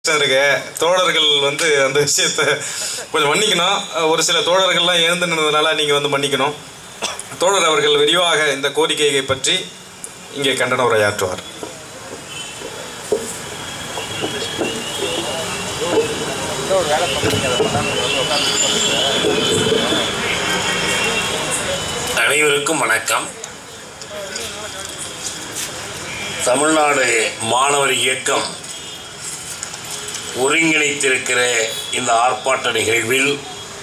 கஷ்டம் இருக்கு தோழர்கள் வந்து அந்த விஷயத்த கொஞ்சம் மன்னிக்கணும் ஒரு சில தோழர்கள்லாம் எழுந்து நின்றதுனால நீங்கள் வந்து மன்னிக்கணும் தோழர் அவர்கள் விரிவாக இந்த கோரிக்கையை பற்றி இங்கே கண்டன உரையாற்றுவார் அனைவருக்கும் வணக்கம் தமிழ்நாடு மாணவர் இயக்கம் ஒருங்கிணைத்திருக்கிற இந்த ஆர்ப்பாட்ட நிகழ்வில்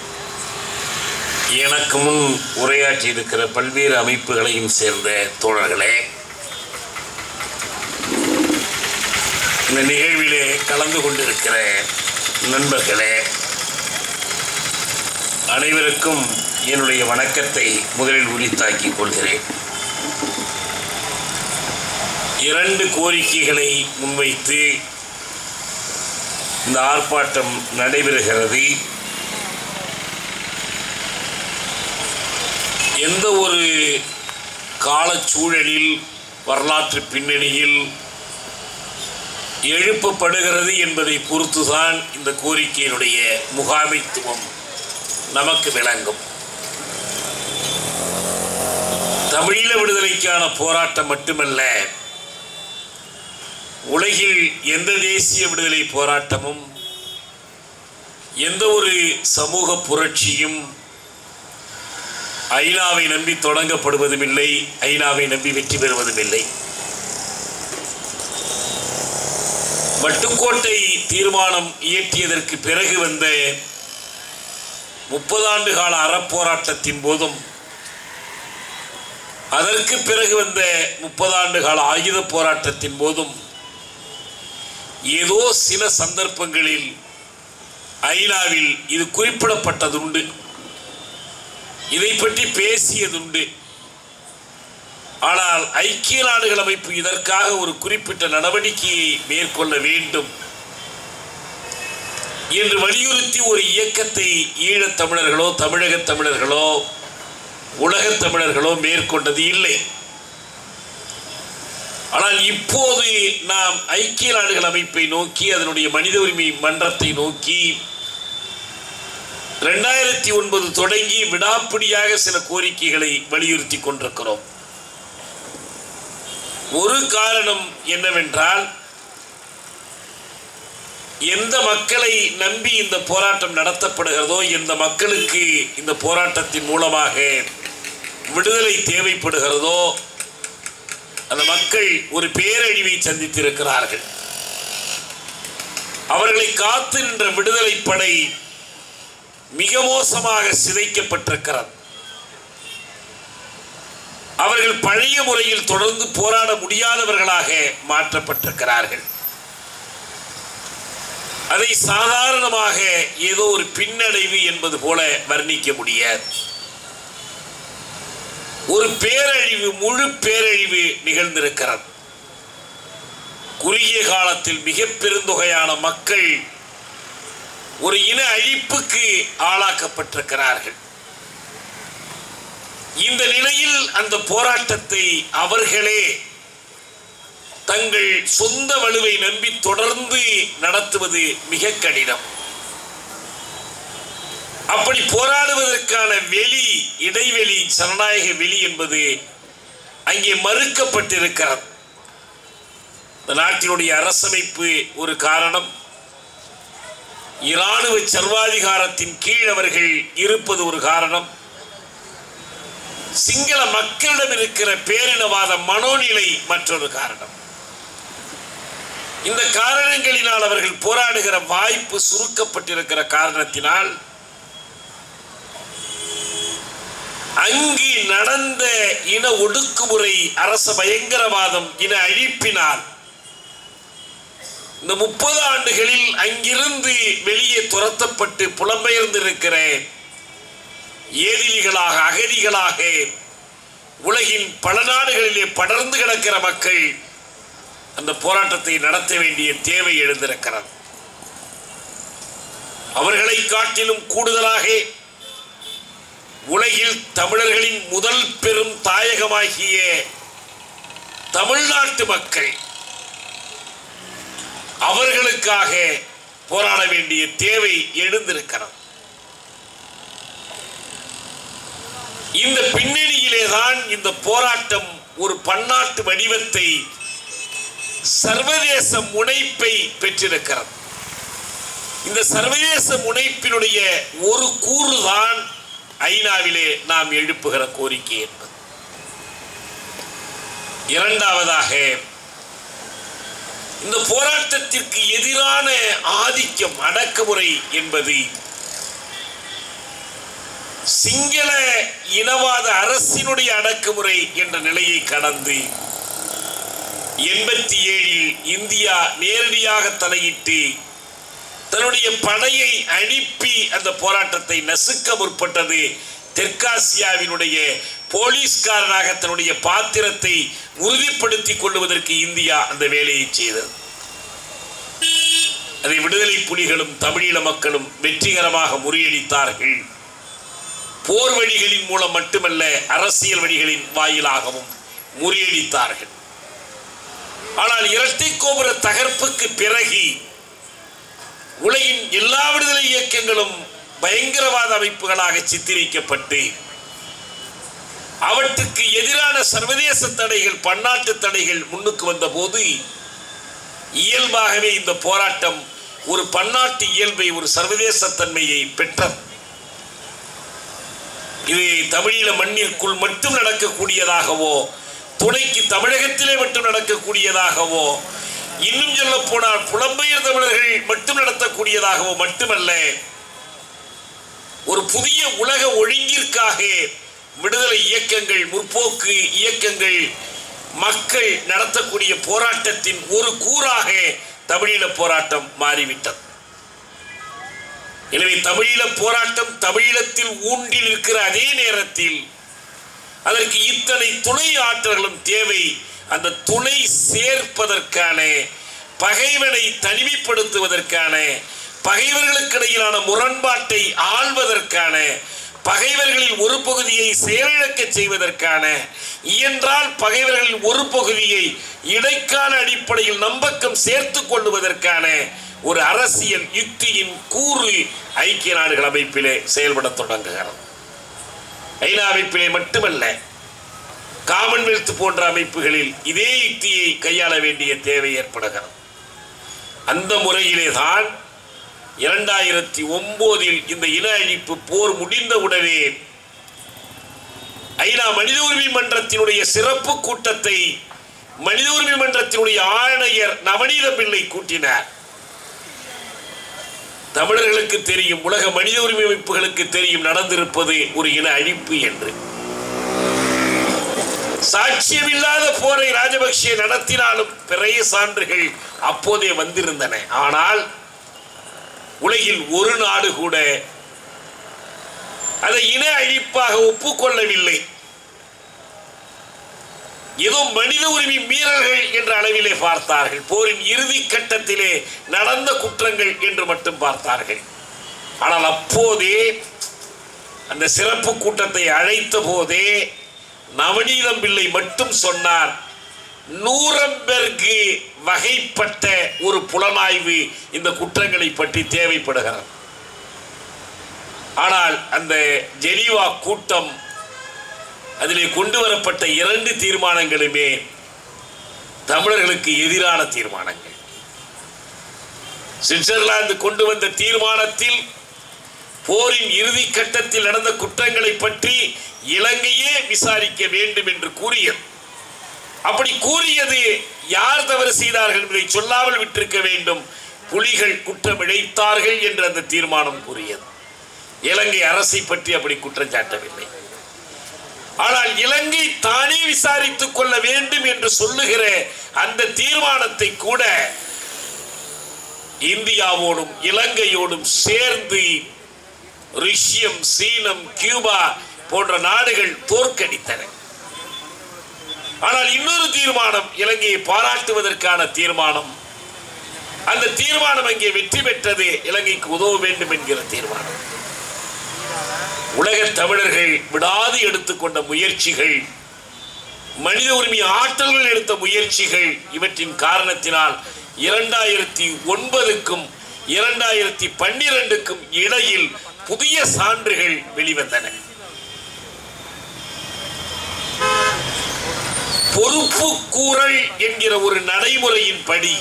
எனக்கு முன் உரையாற்றியிருக்கிற பல்வேறு அமைப்புகளையும் சேர்ந்த தோழர்களே இந்த நிகழ்விலே கலந்து கொண்டிருக்கிற நண்பர்களே அனைவருக்கும் என்னுடைய வணக்கத்தை முதலில் உரித்தாக்கிக் கொள்கிறேன் இரண்டு கோரிக்கைகளை முன்வைத்து இந்த ஆர்ப்பாட்டம் நடைபெறுகிறது எந்த ஒரு காலச்சூழலில் வரலாற்று பின்னணியில் எழுப்பப்படுகிறது என்பதை பொறுத்துதான் இந்த கோரிக்கையினுடைய முகாமைத்துவம் நமக்கு விளங்கும் தமிழீழ விடுதலைக்கான போராட்டம் மட்டுமல்ல உலகில் எந்த தேசிய விடுதலை போராட்டமும் எந்த ஒரு சமூக புரட்சியும் ஐநாவை நம்பி தொடங்கப்படுவதும் இல்லை ஐநாவை நம்பி வெற்றி பெறுவதும் இல்லை வட்டுக்கோட்டை தீர்மானம் இயற்றியதற்கு பிறகு வந்த முப்பது ஆண்டு கால அறப்போராட்டத்தின் போதும் அதற்கு பிறகு வந்த முப்பது ஆண்டு கால ஆயுத போராட்டத்தின் போதும் ஏதோ சில சந்தர்ப்பங்களில் ஐநாவில் இது குறிப்பிடப்பட்டதுண்டு இதை பற்றி பேசியதுண்டு ஆனால் ஐக்கிய நாடுகள் அமைப்பு இதற்காக ஒரு குறிப்பிட்ட நடவடிக்கையை மேற்கொள்ள வேண்டும் என்று வலியுறுத்தி ஒரு இயக்கத்தை ஈழத் தமிழர்களோ தமிழகத் தமிழர்களோ உலகத் தமிழர்களோ மேற்கொண்டது இல்லை ஆனால் இப்போது நாம் ஐக்கிய நாடுகள் அமைப்பை நோக்கி அதனுடைய மனித உரிமை மன்றத்தை நோக்கி ரெண்டாயிரத்தி ஒன்பது தொடங்கி விடாப்பிடியாக சில கோரிக்கைகளை வலியுறுத்தி கொண்டிருக்கிறோம் ஒரு காரணம் என்னவென்றால் எந்த மக்களை நம்பி இந்த போராட்டம் நடத்தப்படுகிறதோ எந்த மக்களுக்கு இந்த போராட்டத்தின் மூலமாக விடுதலை தேவைப்படுகிறதோ அந்த மக்கள் ஒரு பேரழிவை சந்தித்திருக்கிறார்கள் அவர்களை காத்து நின்ற விடுதலை படை மிக மோசமாக சிதைக்கப்பட்டிருக்கிறது அவர்கள் பழைய முறையில் தொடர்ந்து போராட முடியாதவர்களாக மாற்றப்பட்டிருக்கிறார்கள் அதை சாதாரணமாக ஏதோ ஒரு பின்னடைவு என்பது போல வர்ணிக்க முடியாது ஒரு பேரழிவு முழு பேரழிவு நிகழ்ந்திருக்கிறது குறுகிய காலத்தில் மிக பெருந்தொகையான மக்கள் ஒரு இன அழிப்புக்கு ஆளாக்கப்பட்டிருக்கிறார்கள் இந்த நிலையில் அந்த போராட்டத்தை அவர்களே தங்கள் சொந்த வலுவை நம்பி தொடர்ந்து நடத்துவது மிக கடினம் அப்படி போராடுவதற்கான வெளி இடைவெளி ஜனநாயக வெளி என்பது அங்கே மறுக்கப்பட்டிருக்கிறது இந்த நாட்டினுடைய அரசமைப்பு ஒரு காரணம் இராணுவ சர்வாதிகாரத்தின் கீழ் அவர்கள் இருப்பது ஒரு காரணம் சிங்கள மக்களிடம் இருக்கிற பேரினவாத மனோநிலை மற்றொரு காரணம் இந்த காரணங்களினால் அவர்கள் போராடுகிற வாய்ப்பு சுருக்கப்பட்டிருக்கிற காரணத்தினால் அங்கு நடந்த இன ஒடுக்குமுறை அரச பயங்கரவாதம் இன அழிப்பினால் இந்த முப்பது ஆண்டுகளில் அங்கிருந்து வெளியே துரத்தப்பட்டு புலம்பெயர்ந்திருக்கிற ஏதிலிகளாக அகதிகளாக உலகின் பல நாடுகளிலே படர்ந்து கிடக்கிற மக்கள் அந்த போராட்டத்தை நடத்த வேண்டிய தேவை எழுந்திருக்கிறது அவர்களை காட்டிலும் கூடுதலாக உலகில் தமிழர்களின் முதல் பெரும் தாயகமாகிய தமிழ்நாட்டு மக்கள் அவர்களுக்காக போராட வேண்டிய தேவை எழுந்திருக்கிறது இந்த பின்னணியிலே தான் இந்த போராட்டம் ஒரு பன்னாட்டு வடிவத்தை சர்வதேச முனைப்பை பெற்றிருக்கிறது இந்த சர்வதேச முனைப்பினுடைய ஒரு கூறுதான் ஐநாவிலே நாம் எழுப்புகிற கோரிக்கை என்பது இரண்டாவதாக இந்த போராட்டத்திற்கு எதிரான ஆதிக்கம் அடக்குமுறை என்பது சிங்கள இனவாத அரசினுடைய அடக்குமுறை என்ற நிலையை கடந்து எண்பத்தி ஏழில் இந்தியா நேரடியாக தலையிட்டு தன்னுடைய படையை அனுப்பி அந்த போராட்டத்தை நசுக்க முற்பட்டது தெற்காசியாவினுடைய போலீஸ்காரனாக தன்னுடைய பாத்திரத்தை உறுதிப்படுத்திக் கொள்வதற்கு இந்தியா அந்த வேலையை செய்தது அதை விடுதலை புலிகளும் தமிழீழ மக்களும் வெற்றிகரமாக முறியடித்தார்கள் போர் வழிகளின் மூலம் மட்டுமல்ல அரசியல் வழிகளின் வாயிலாகவும் முறியடித்தார்கள் ஆனால் இரட்டை கோபுர தகர்ப்புக்கு பிறகு உலகின் எல்லா விடுதலை இயக்கங்களும் பயங்கரவாத அமைப்புகளாக சித்தரிக்கப்பட்டு அவற்றுக்கு எதிரான சர்வதேச தடைகள் பன்னாட்டு தடைகள் முன்னுக்கு வந்தபோது இயல்பாகவே இந்த போராட்டம் ஒரு பன்னாட்டு இயல்பை ஒரு சர்வதேச தன்மையை பெற்றது இது தமிழீழ மண்ணிற்குள் மட்டும் நடக்கக்கூடியதாகவோ துணைக்கு தமிழகத்திலே மட்டும் நடக்கக்கூடியதாகவோ இன்னும் சொல்ல போனால் புலம்பெயர் தமிழர்கள் மட்டும் நடத்தக்கூடியதாகவோ மட்டுமல்ல ஒரு புதிய உலக ஒழுங்கிற்காக விடுதலை இயக்கங்கள் முற்போக்கு இயக்கங்கள் மக்கள் நடத்தக்கூடிய போராட்டத்தின் ஒரு கூறாக தமிழீழ போராட்டம் மாறிவிட்டது எனவே தமிழீழ போராட்டம் தமிழீழத்தில் ஊன்றி நிற்கிற அதே நேரத்தில் அதற்கு இத்தனை துணை ஆற்றல்களும் தேவை அந்த துணை சேர்ப்பதற்கான பகைவனை தனிமைப்படுத்துவதற்கான பகைவர்களுக்கு இடையிலான முரண்பாட்டை ஆள்வதற்கான பகைவர்களில் ஒரு பகுதியை செயலிழக்க செய்வதற்கான இயன்றால் பகைவர்களில் ஒரு பகுதியை இடைக்கால அடிப்படையில் நம்பக்கம் சேர்த்துக் கொள்வதற்கான ஒரு அரசியல் யுக்தியின் கூறு ஐக்கிய நாடுகள் அமைப்பிலே செயல்படத் தொடங்குகிறது ஐநா அமைப்பிலே மட்டுமல்ல காமன்வெல்த் போன்ற அமைப்புகளில் இதே யுக்தியை கையாள வேண்டிய தேவை ஏற்படுகிறது அந்த முறையிலே தான் இரண்டாயிரத்தி ஒன்பதில் இந்த இன அழிப்பு போர் முடிந்தவுடனே ஐநா மனித உரிமை மன்றத்தினுடைய சிறப்பு கூட்டத்தை மனித உரிமை மன்றத்தினுடைய ஆணையர் நவநீத பிள்ளை கூட்டினார் தமிழர்களுக்கு தெரியும் உலக மனித உரிமை அமைப்புகளுக்கு தெரியும் நடந்திருப்பது ஒரு இன அழிப்பு என்று சாட்சியமில்லாத போரை ராஜபக்சே நடத்தினாலும் பிறைய சான்றுகள் அப்போதே வந்திருந்தன ஆனால் உலகில் ஒரு நாடு கூட அதை இன அழிப்பாக ஒப்புக்கொள்ளவில்லை ஏதோ மனித உரிமை மீறல்கள் என்ற அளவிலே பார்த்தார்கள் போரின் இறுதி கட்டத்திலே நடந்த குற்றங்கள் என்று மட்டும் பார்த்தார்கள் ஆனால் அப்போதே அந்த சிறப்பு கூட்டத்தை அழைத்த போதே நவநீதம் பிள்ளை மட்டும் சொன்னார் நூரம்பெர்கு வகைப்பட்ட ஒரு புலனாய்வு இந்த குற்றங்களை பற்றி தேவைப்படுகிறது ஆனால் அந்த ஜெனீவா கூட்டம் அதிலே கொண்டு வரப்பட்ட இரண்டு தீர்மானங்களுமே தமிழர்களுக்கு எதிரான தீர்மானங்கள் சுவிட்சர்லாந்து கொண்டு வந்த தீர்மானத்தில் போரின் இறுதி கட்டத்தில் நடந்த குற்றங்களை பற்றி இலங்கையே விசாரிக்க வேண்டும் என்று கூறியது அப்படி கூறியது யார் தவறு செய்தார்கள் என்பதை சொல்லாமல் விட்டிருக்க வேண்டும் புலிகள் குற்றம் இழைத்தார்கள் என்று அந்த தீர்மானம் கூறியது இலங்கை அரசை பற்றி அப்படி குற்றம் சாட்டவில்லை ஆனால் இலங்கை தானே விசாரித்துக் கொள்ள வேண்டும் என்று சொல்லுகிற அந்த தீர்மானத்தை கூட இந்தியாவோடும் இலங்கையோடும் சேர்ந்து ருஷ்யம் சீனம் கியூபா போன்ற நாடுகள் தோற்கடித்தன ஆனால் இன்னொரு தீர்மானம் இலங்கையை பாராட்டுவதற்கான தீர்மானம் அந்த தீர்மானம் அங்கே வெற்றி பெற்றது இலங்கைக்கு உதவ வேண்டும் என்கிற தீர்மானம் உலக தமிழர்கள் விடாது எடுத்துக்கொண்ட முயற்சிகள் மனித உரிமை ஆற்றல்கள் எடுத்த முயற்சிகள் இவற்றின் காரணத்தினால் இரண்டாயிரத்தி ஒன்பதுக்கும் இரண்டாயிரத்தி பன்னிரண்டுக்கும் இடையில் புதிய சான்றுகள் வெளிவந்தன பொறுப்பு கூறல் என்கிற ஒரு நடைமுறையின்படி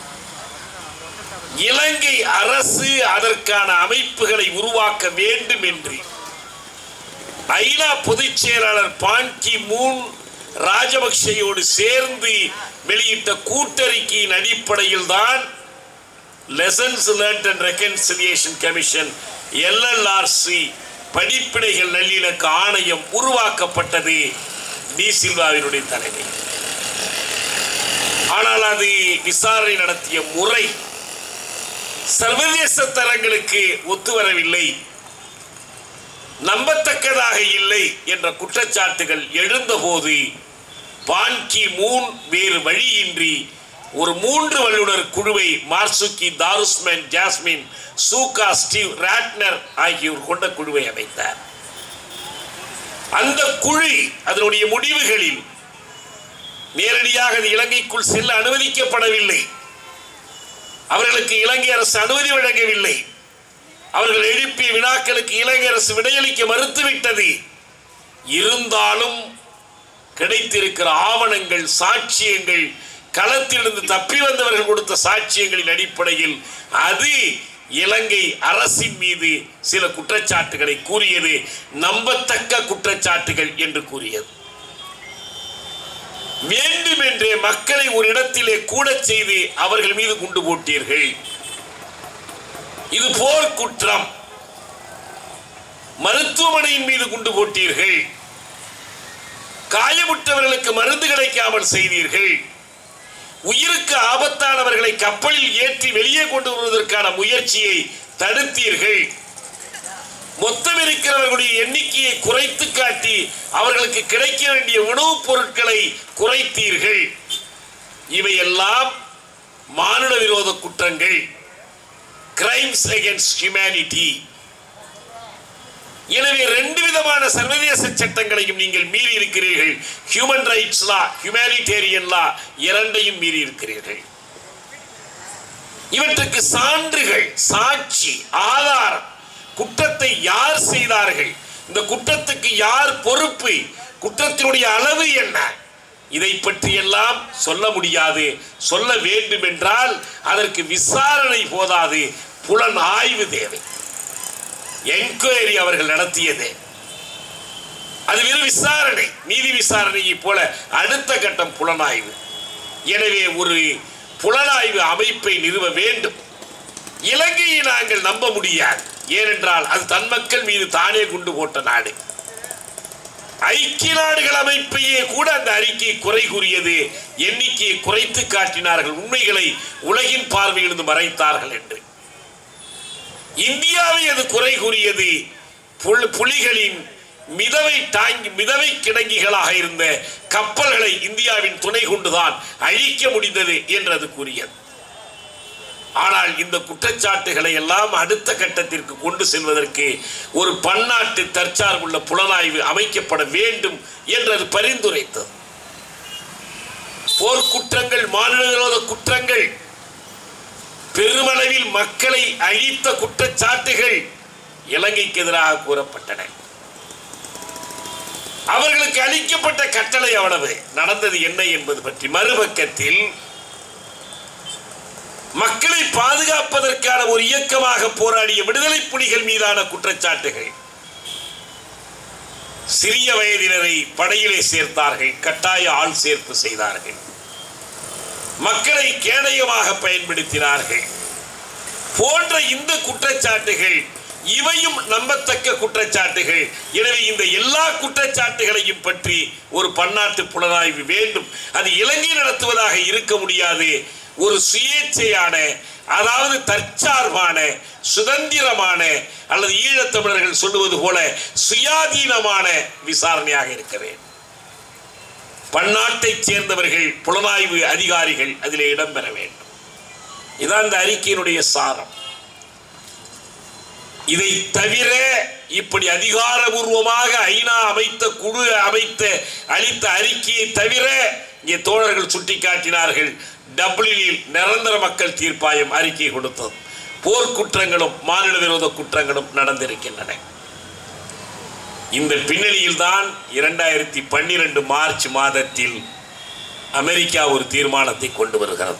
இலங்கை அரசு அதற்கான அமைப்புகளை உருவாக்க வேண்டும் என்று ஐநா பொதுச் செயலாளர் பான் கி மூன் ராஜபக்சேயோடு சேர்ந்து வெளியிட்ட கூட்டறிக்கையின் அடிப்படையில் தான் lessons learnt and reconciliation commission LLRC படிப்பினைகள் நல்லிணக்க ஆணையம் உருவாக்கப்பட்டது டி சில்வாவினுடைய தலைமை ஆனால் அது விசாரணை நடத்திய முறை சர்வதேச தரங்களுக்கு ஒத்துவரவில்லை நம்பத்தக்கதாக இல்லை என்ற குற்றச்சாட்டுகள் எழுந்தபோது பான் கி மூன் வேறு வழியின்றி ஒரு மூன்று வல்லுநர் குழுவை Marzuki Darusman Jasmine Sooka Steve Ratner ஆகியோர் கொண்ட குழுவை அமைத்தார் அந்த குழு அதனுடைய முடிவுகளில் நேரடியாக அது இலங்கைக்குள் செல்ல அனுமதிக்கப்படவில்லை அவர்களுக்கு இலங்கை அரசு அனுமதி வழங்கவில்லை அவர்கள் எழுப்பிய வினாக்களுக்கு இலங்கை அரசு விடையளிக்க மறுத்துவிட்டது இருந்தாலும் கிடைத்திருக்கிற ஆவணங்கள் சாட்சியங்கள் களத்திலிருந்து தப்பி வந்தவர்கள் கொடுத்த சாட்சியங்களின் அடிப்படையில் அது இலங்கை அரசின் மீது சில குற்றச்சாட்டுகளை கூறியது நம்பத்தக்க குற்றச்சாட்டுகள் என்று கூறியது வேண்டுமென்றே மக்களை ஒரு இடத்திலே கூட செய்து அவர்கள் மீது குண்டு போட்டீர்கள் இது போர் குற்றம் மருத்துவமனையின் மீது குண்டு போட்டீர்கள் காயமுற்றவர்களுக்கு மருந்து கிடைக்காமல் செய்தீர்கள் உயிருக்கு ஆபத்தானவர்களை கப்பலில் ஏற்றி வெளியே கொண்டு வருவதற்கான முயற்சியை தடுத்தீர்கள் மொத்தம் இருக்கிறவர்களுடைய எண்ணிக்கையை குறைத்து காட்டி அவர்களுக்கு கிடைக்க வேண்டிய உணவுப் பொருட்களை குறைத்தீர்கள் இவையெல்லாம் மானுட விரோத குற்றங்கள் கிரைம்ஸ் அகேன்ஸ்ட் ஹியூமனிட்டி எனவே ரெண்டு விதமான சர்வதேச சட்டங்களையும் நீங்கள் மீறி இருக்கிறீர்கள் human rights law humanitarian law இரண்டையும் மீறி இருக்கிறீர்கள் இவற்றுக்கு சான்றுகள் சாட்சி ஆதாரம் குற்றத்தை யார் செய்தார்கள் இந்த குற்றத்துக்கு யார் பொறுப்பு குற்றத்தினுடைய அளவு என்ன இதை பற்றியெல்லாம் சொல்ல முடியாது சொல்ல வேண்டும் என்றால் அதற்கு விசாரணை போதாது புலன் ஆய்வு தேவை என்கொயரி அவர்கள் நடத்தியது அது வெறும் விசாரணை நீதி விசாரணையை போல அடுத்த கட்டம் புலனாய்வு எனவே ஒரு புலனாய்வு அமைப்பை நிறுவ வேண்டும் இலங்கையை நாங்கள் நம்ப முடியாது ஏனென்றால் அது தன் மக்கள் மீது தானே குண்டு போட்ட நாடு ஐக்கிய நாடுகள் அமைப்பையே கூட அந்த அறிக்கை குறை கூறியது எண்ணிக்கையை குறைத்து காட்டினார்கள் உண்மைகளை உலகின் பார்வையிலிருந்து மறைத்தார்கள் என்று இந்தியாவை அது குறை கூறியது புல்- புலிகளின் மிதவை தாங்கி மிதவை கிடங்கிகளாக இருந்த கப்பல்களை இந்தியாவின் துணை கொண்டுதான் அழிக்க முடிந்தது என்று அது கூறியது ஆனால் இந்த குற்றச்சாட்டுகளை எல்லாம் அடுத்த கட்டத்திற்கு கொண்டு செல்வதற்கு ஒரு பன்னாட்டு தற்சார்புள்ள புலனாய்வு அமைக்கப்பட வேண்டும் என்று அது பரிந்துரைத்தது போர்க்குற்றங்கள் மாநில விரோத குற்றங்கள் பெருமளவில் மக்களை அழித்த குற்றச்சாட்டுகள் இலங்கைக்கு எதிராக கூறப்பட்டன அவர்களுக்கு அளிக்கப்பட்ட கட்டளை அவ்வளவு நடந்தது என்ன என்பது பற்றி மறுபக்கத்தில் மக்களை பாதுகாப்பதற்கான ஒரு இயக்கமாக போராடிய விடுதலை புலிகள் மீதான குற்றச்சாட்டுகள் சிறிய வயதினரை படையிலே சேர்த்தார்கள் கட்டாய ஆள் சேர்ப்பு செய்தார்கள் மக்களை கேடயமாக பயன்படுத்தினார்கள் போன்ற இந்த குற்றச்சாட்டுகள் இவையும் நம்பத்தக்க குற்றச்சாட்டுகள் எனவே இந்த எல்லா குற்றச்சாட்டுகளையும் பற்றி ஒரு பன்னாட்டு புலனாய்வு வேண்டும் அது இலங்கை நடத்துவதாக இருக்க முடியாது ஒரு சுயேட்சையான அதாவது தற்சார்பான சுதந்திரமான அல்லது ஈழத்தமிழர்கள் சொல்லுவது போல சுயாதீனமான விசாரணையாக இருக்க வேண்டும் பன்னாட்டைச் சேர்ந்தவர்கள் புலனாய்வு அதிகாரிகள் அதிலே இடம்பெற வேண்டும் இதான் இந்த அறிக்கையினுடைய சாரம் இதை தவிர இப்படி அதிகாரபூர்வமாக ஐநா அமைத்த குழு அமைத்த அளித்த அறிக்கையை தவிர இங்கே தோழர்கள் சுட்டிக்காட்டினார்கள் டப்ளினில் நிரந்தர மக்கள் தீர்ப்பாயம் அறிக்கை கொடுத்தது போர்க்குற்றங்களும் மாநில விரோத குற்றங்களும் நடந்திருக்கின்றன இந்த பின்னணியில் தான் இரண்டாயிரத்தி பன்னிரண்டு மார்ச் மாதத்தில் அமெரிக்கா ஒரு தீர்மானத்தை கொண்டு வருகிறது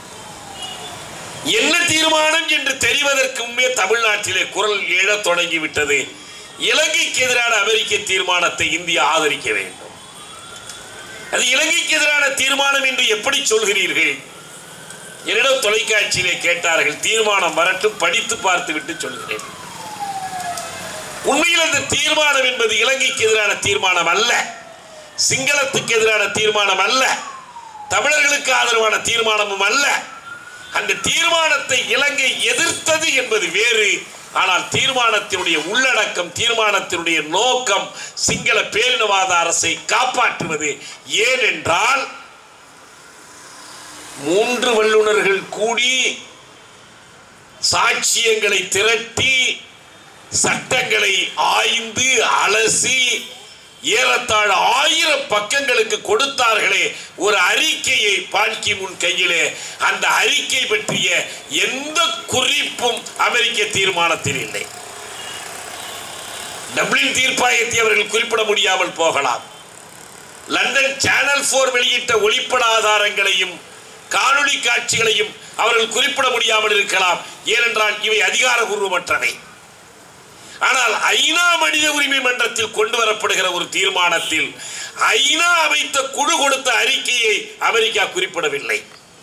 என்ன தீர்மானம் என்று தெரிவதற்கு முன்பே தமிழ்நாட்டிலே குரல் எழத் தொடங்கிவிட்டது இலங்கைக்கு எதிரான அமெரிக்க தீர்மானத்தை இந்தியா ஆதரிக்க வேண்டும் அது இலங்கைக்கு எதிரான தீர்மானம் என்று எப்படி சொல்கிறீர்கள் என்னிடம் தொலைக்காட்சியிலே கேட்டார்கள் தீர்மானம் வரட்டும் படித்து பார்த்து விட்டு சொல்கிறேன் உண்மையில் அந்த தீர்மானம் என்பது இலங்கைக்கு எதிரான தீர்மானம் அல்ல சிங்களத்துக்கு எதிரான தீர்மானம் அல்ல தமிழர்களுக்கு ஆதரவான தீர்மானமும் அல்ல அந்த தீர்மானத்தை இலங்கை எதிர்த்தது என்பது வேறு ஆனால் தீர்மானத்தினுடைய உள்ளடக்கம் தீர்மானத்தினுடைய நோக்கம் சிங்கள பேரினவாத அரசை காப்பாற்றுவது ஏனென்றால் மூன்று வல்லுநர்கள் கூடி சாட்சியங்களை திரட்டி சட்டங்களை ஆய்ந்து அலசி ஏறத்தாழ ஆயிரம் பக்கங்களுக்கு கொடுத்தார்களே ஒரு அறிக்கையை பால்கி முன் கையிலே அந்த அறிக்கை பற்றிய எந்த குறிப்பும் அமெரிக்க தீர்மானத்தில் இல்லை டப்ளின் தீர்ப்பாயத்தை அவர்கள் குறிப்பிட முடியாமல் போகலாம் லண்டன் சேனல் போர் வெளியிட்ட ஒளிப்பட ஆதாரங்களையும் காணொளி காட்சிகளையும் அவர்கள் குறிப்பிட முடியாமல் இருக்கலாம் ஏனென்றால் இவை அதிகாரபூர்வமற்றவை ஆனால் ஐநா மனித உரிமை மன்றத்தில் கொண்டு வரப்படுகிற ஒரு தீர்மானத்தில் ஐநா அமைத்த குழு கொடுத்த அறிக்கையை அமெரிக்கா குறிப்பிடவில்லை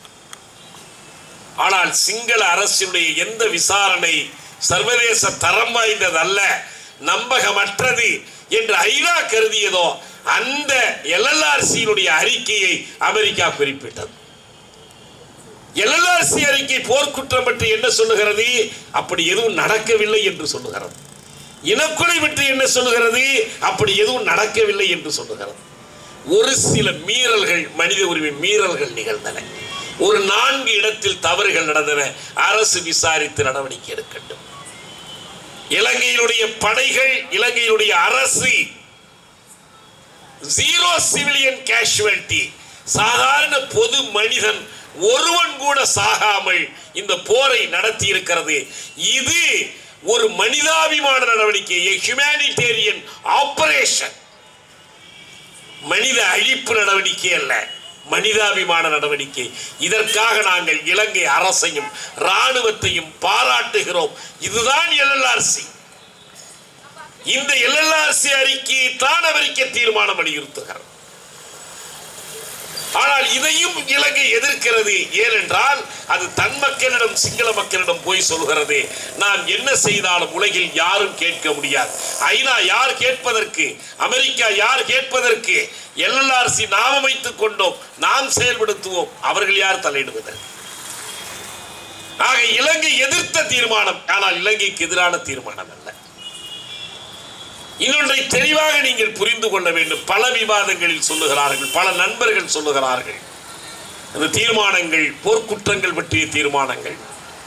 ஆனால் சிங்கள அரசினுடைய எந்த விசாரணை சர்வதேச தரம் வாய்ந்ததல்ல நம்பகமற்றது என்று ஐநா கருதியதோ அந்த எல்எல்ஆர்சியினுடைய அறிக்கையை அமெரிக்கா குறிப்பிட்டது எல்எல்ஆர்சி அறிக்கை போர்க்குற்றம் பற்றி என்ன சொல்லுகிறது அப்படி எதுவும் நடக்கவில்லை என்று சொல்லுகிறது இனக்கொலை பற்றி என்ன சொல்லுகிறது அப்படி எதுவும் நடக்கவில்லை என்று சொல்லுகிறது ஒரு சில மீறல்கள் மனித உரிமை மீறல்கள் நிகழ்ந்தன ஒரு நான்கு இடத்தில் தவறுகள் நடந்தன அரசு விசாரித்து நடவடிக்கை எடுக்கட்டும் இலங்கையினுடைய படைகள் இலங்கையினுடைய அரசு ஜீரோ சிவிலியன் கேஷுவல்டி சாதாரண பொது மனிதன் ஒருவன் கூட சாகாமல் இந்த போரை நடத்தி இருக்கிறது இது ஒரு மனிதாபிமான நடவடிக்கை ஹியூமானிடேரியன் ஆபரேஷன் மனித அழிப்பு நடவடிக்கை அல்ல மனிதாபிமான நடவடிக்கை இதற்காக நாங்கள் இலங்கை அரசையும் ராணுவத்தையும் பாராட்டுகிறோம் இதுதான் எல்எல்ஆர்சி இந்த எல்எல்ஆர்சி அறிக்கையை தான் அமெரிக்க தீர்மானம் வலியுறுத்துகிறது ஆனால் இதையும் இலங்கை எதிர்க்கிறது ஏனென்றால் அது தன் மக்களிடம் சிங்கள மக்களிடம் போய் சொல்கிறது நாம் என்ன செய்தாலும் உலகில் யாரும் கேட்க முடியாது ஐநா யார் கேட்பதற்கு அமெரிக்கா யார் கேட்பதற்கு எல்எல்ஆர்சி நாம் அமைத்துக் கொண்டோம் நாம் செயல்படுத்துவோம் அவர்கள் யார் தலையிடுவது ஆக இலங்கை எதிர்த்த தீர்மானம் ஆனால் இலங்கைக்கு எதிரான தீர்மானம் அல்ல இன்னொன்றை தெளிவாக நீங்கள் புரிந்து கொள்ள வேண்டும் பல விவாதங்களில் சொல்லுகிறார்கள் பல நண்பர்கள் சொல்லுகிறார்கள் அந்த தீர்மானங்கள் போர்க்குற்றங்கள் பற்றிய தீர்மானங்கள்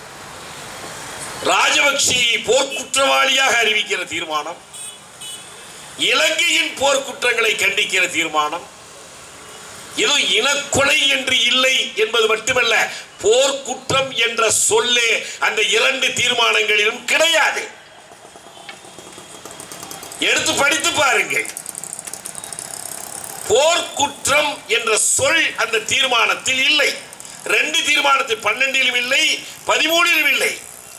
ராஜபக்சேயை போர்க்குற்றவாளியாக அறிவிக்கிற தீர்மானம் இலங்கையின் போர்க்குற்றங்களை கண்டிக்கிற தீர்மானம் இது இனக்கொலை என்று இல்லை என்பது மட்டுமல்ல போர்க்குற்றம் என்ற சொல்லே அந்த இரண்டு தீர்மானங்களிலும் கிடையாது எடுத்து படித்து பாருங்கள் போர்க்குற்றம் என்ற சொல் அந்த தீர்மானத்தில் இல்லை ரெண்டு தீர்மானத்தில் பன்னெண்டிலும் இல்லை பதிமூணிலும் இல்லை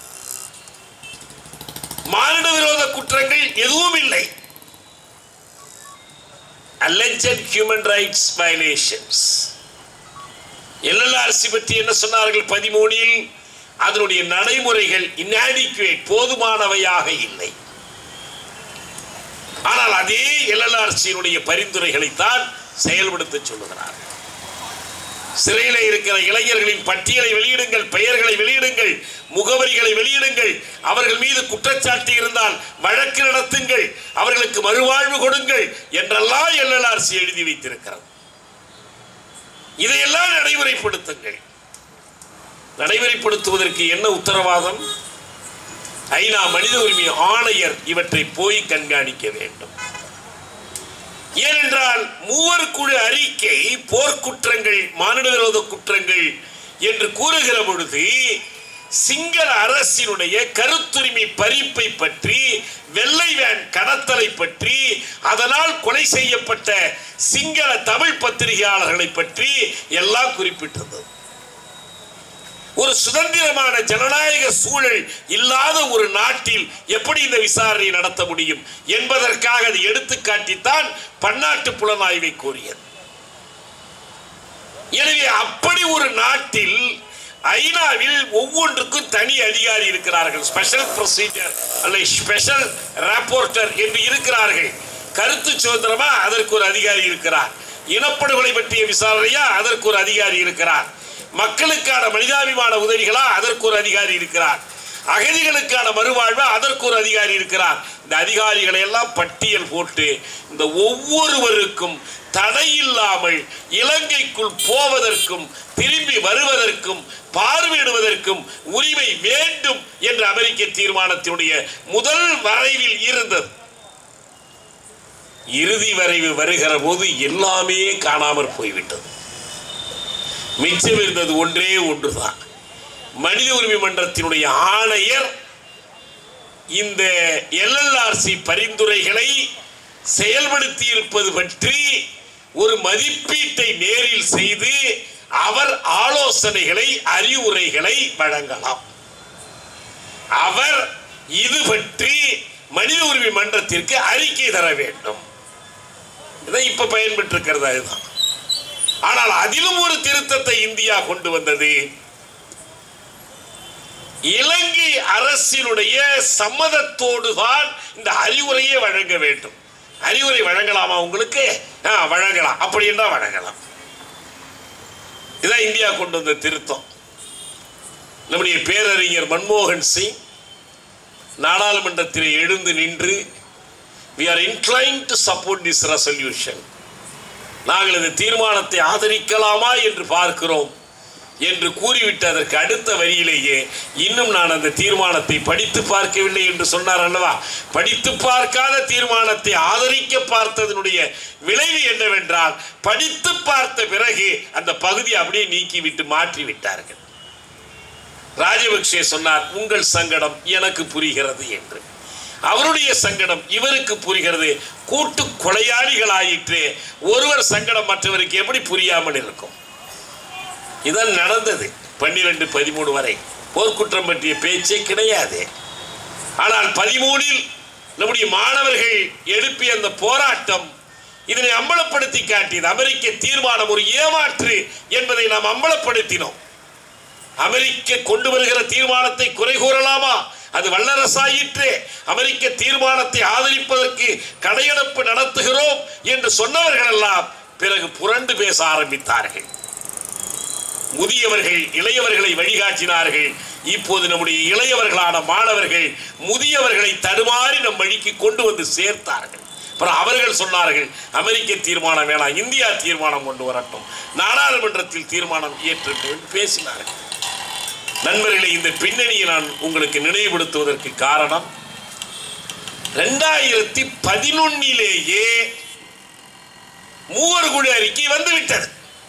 மானிட விரோத குற்றங்கள் எதுவும் இல்லை alleged human rights violations LLRC பற்றி என்ன சொன்னார்கள் பதிமூணில் அதனுடைய நடைமுறைகள் inadequate போதுமானவையாக இல்லை ஆனால் அதே எல்எல்ஆர்சியினுடைய பரிந்துரைகளைத்தான் செயல்படுத்த சொல்லுகிறார் சிறையில் இருக்கிற இளைஞர்களின் பட்டியலை வெளியிடுங்கள் பெயர்களை வெளியிடுங்கள் முகவரிகளை வெளியிடுங்கள் அவர்கள் மீது குற்றச்சாட்டு இருந்தால் வழக்கு நடத்துங்கள் அவர்களுக்கு மறுவாழ்வு கொடுங்கள் என்றெல்லாம் எல்எல்ஆர்சி எழுதி வைத்திருக்கிறது இதையெல்லாம் நடைமுறைப்படுத்துங்கள் நடைமுறைப்படுத்துவதற்கு என்ன உத்தரவாதம் ஐநா மனித உரிமை ஆணையர் இவற்றை போய் கண்காணிக்க வேண்டும் ஏனென்றால் மூவர் குழு அறிக்கை போர்க்குற்றங்கள் மானிட விரோத குற்றங்கள் என்று கூறுகிற பொழுது சிங்கள அரசினுடைய கருத்துரிமை பறிப்பை பற்றி வெள்ளை வேன் கடத்தலை பற்றி அதனால் கொலை செய்யப்பட்ட சிங்கள தமிழ் பத்திரிகையாளர்களை பற்றி எல்லாம் குறிப்பிட்டிருந்தது ஒரு சுதந்திரமான ஜனநாயக சூழல் இல்லாத ஒரு நாட்டில் எப்படி இந்த விசாரணை நடத்த முடியும் என்பதற்காக அதை எடுத்துக்காட்டித்தான் பன்னாட்டு புலனாய்வை கோரியது எனவே அப்படி ஒரு நாட்டில் ஐநாவில் ஒவ்வொன்றுக்கும் தனி அதிகாரி இருக்கிறார்கள் ஸ்பெஷல் ப்ரொசீஜர் அல்லது ஸ்பெஷல் ராப்போர்ட்டர் என்று இருக்கிறார்கள் கருத்து சுதந்திரமா அதற்கு ஒரு அதிகாரி இருக்கிறார் இனப்படுகொலை பற்றிய விசாரணையா அதற்கு ஒரு அதிகாரி இருக்கிறார் மக்களுக்கான மனிதாபிமான உதவிகளா அதற்கு ஒரு அதிகாரி இருக்கிறார் அகதிகளுக்கான மறுவாழ்வா அதற்கு ஒரு அதிகாரி இருக்கிறார் இந்த அதிகாரிகளை எல்லாம் பட்டியல் போட்டு இந்த ஒவ்வொருவருக்கும் தடையில்லாமல் இலங்கைக்குள் போவதற்கும் திரும்பி வருவதற்கும் பார்வையிடுவதற்கும் உரிமை வேண்டும் என்ற அமெரிக்க தீர்மானத்தினுடைய முதல் வரைவில் இருந்தது இறுதி வரைவு வருகிற போது எல்லாமே காணாமற் போய்விட்டது மிச்சம் இருந்தது ஒன்றே ஒன்றுதான் மனித உரிமை மன்றத்தினுடைய ஆணையர் இந்த எல்எல்ஆர்சி பரிந்துரைகளை செயல்படுத்தி இருப்பது பற்றி ஒரு மதிப்பீட்டை நேரில் செய்து அவர் ஆலோசனைகளை அறிவுரைகளை வழங்கலாம் அவர் இது பற்றி மனித உரிமை மன்றத்திற்கு அறிக்கை தர வேண்டும் இதை இப்ப பயன்பட்டு இருக்கிறது அதுதான் ஆனால் அதிலும் ஒரு திருத்தத்தை இந்தியா கொண்டு வந்தது இலங்கை அரசினுடைய சம்மதத்தோடு தான் இந்த அறிவுரையை வழங்க வேண்டும் அறிவுரை வழங்கலாமா உங்களுக்கு ஆ, வழங்கலாம் அப்படி என்றால் வழங்கலாம் இதான் இந்தியா கொண்டு வந்த திருத்தம் நம்முடைய பேரறிஞர் மன்மோகன் சிங் நாடாளுமன்றத்தில் எழுந்து நின்று we are inclined to support this resolution நாங்கள் இந்த தீர்மானத்தை ஆதரிக்கலாமா என்று பார்க்கிறோம் என்று கூறிவிட்டு அதற்கு அடுத்த வரியிலேயே இன்னும் நான் அந்த தீர்மானத்தை படித்து பார்க்கவில்லை என்று சொன்னார் அல்லவா படித்து பார்க்காத தீர்மானத்தை ஆதரிக்க பார்த்ததனுடைய விளைவு என்னவென்றால் படித்து பார்த்த பிறகு அந்த பகுதியை அப்படியே நீக்கிவிட்டு மாற்றி விட்டார்கள் ராஜபக்சே சொன்னார் உங்கள் சங்கடம் எனக்கு புரிகிறது என்று அவருடைய சங்கடம் இவருக்கு புரிகிறது கூட்டு கொலையாளிகளாயிற்று ஒருவர் சங்கடம் மற்றவருக்கு எப்படி புரியாமல் இருக்கும் இதான் நடந்தது பன்னிரெண்டு பதிமூணு வரை போர்க்குற்றம் பற்றிய பேச்சே கிடையாது ஆனால் பதிமூணில் நம்முடைய மாணவர்கள் எழுப்பிய அந்த போராட்டம் இதனை அம்பலப்படுத்தி காட்டியது அமெரிக்க தீர்மானம் ஒரு ஏமாற்று என்பதை நாம் அம்பலப்படுத்தினோம் அமெரிக்க கொண்டு வருகிற தீர்மானத்தை குறை கூறலாமா அது வல்லரசாயிற்று அமெரிக்க தீர்மானத்தை ஆதரிப்பதற்கு கடையெடுப்பு நடத்துகிறோம் என்று சொன்னவர்கள் எல்லாம் பிறகு புரண்டு பேச ஆரம்பித்தார்கள் முதியவர்கள் இளையவர்களை வழிகாட்டினார்கள் இப்போது நம்முடைய இளையவர்களான மாணவர்கள் முதியவர்களை தடுமாறி நம் வழிக்கு கொண்டு வந்து சேர்த்தார்கள் அப்புறம் அவர்கள் சொன்னார்கள் அமெரிக்க தீர்மானம் வேணாம் இந்தியா தீர்மானம் கொண்டு வரட்டும் நாடாளுமன்றத்தில் தீர்மானம் இயற்றட்டும் என்று பேசினார்கள் நண்பர்களே இந்த பின்னணியை நான் உங்களுக்கு நினைவுபடுத்துவதற்கு காரணம் ரெண்டாயிரத்தி பதினொன்னிலேயே மூவர் குழு அறிக்கை வந்துவிட்டது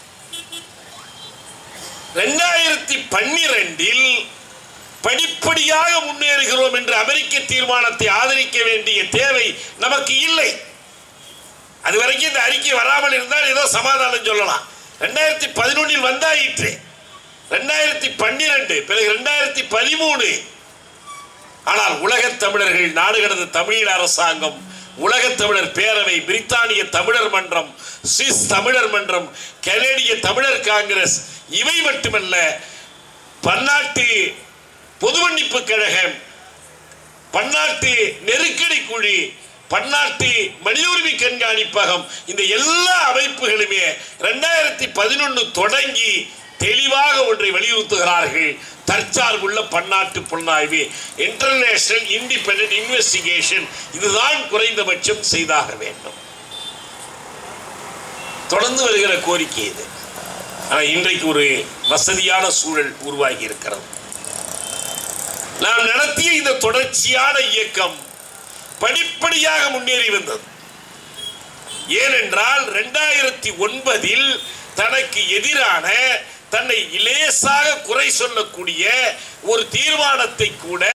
ரெண்டாயிரத்தி பன்னிரெண்டில் படிப்படியாக முன்னேறுகிறோம் என்று அமெரிக்க தீர்மானத்தை ஆதரிக்க வேண்டிய தேவை நமக்கு இல்லை அது வரைக்கும் இந்த அறிக்கை வராமல் இருந்தால் ஏதோ சமாதானம் சொல்லலாம் ரெண்டாயிரத்தி பதினொன்னில் வந்தாயிற்று ரெண்டாயிரத்தி பன்னிரெண்டு பிறகு ரெண்டாயிரத்தி பதிமூணு ஆனால் உலகத் தமிழர்கள் நாடு கடந்த தமிழ் அரசாங்கம் உலகத் தமிழர் பேரவை பிரித்தானிய தமிழர் மன்றம் சுவிஸ் தமிழர் மன்றம் கனேடிய தமிழர் காங்கிரஸ் இவை மட்டுமல்ல பன்னாட்டு பொது மன்னிப்பு கழகம் பன்னாட்டு நெருக்கடி குழி பன்னாட்டு மனித உரிமை கண்காணிப்பகம் இந்த எல்லா அமைப்புகளுமே ரெண்டாயிரத்தி பதினொன்று தொடங்கி தெளிவாக ஒன்றை வலியுறுத்துகிறார்கள் தற்சார்புள்ள பன்னாட்டு புலனாய்வு இன்டர்நேஷனல் இண்டிபெண்டன்ட் இன்வெஸ்டிகேஷன் இதுதான் குறைந்தபட்சம் செய்தாக வேண்டும் தொடர்ந்து வருகிற கோரிக்கை இது ஆனால் இன்றைக்கு ஒரு வசதியான சூழல் உருவாகி இருக்கிறது நாம் நடத்திய இந்த தொடர்ச்சியான இயக்கம் படிப்படியாக முன்னேறி வந்தது ஏனென்றால் ரெண்டாயிரத்தி ஒன்பதில் தனக்கு எதிரான தன்னை லேசாக குறை சொல்லக்கூடிய ஒரு தீர்மானத்தை கூட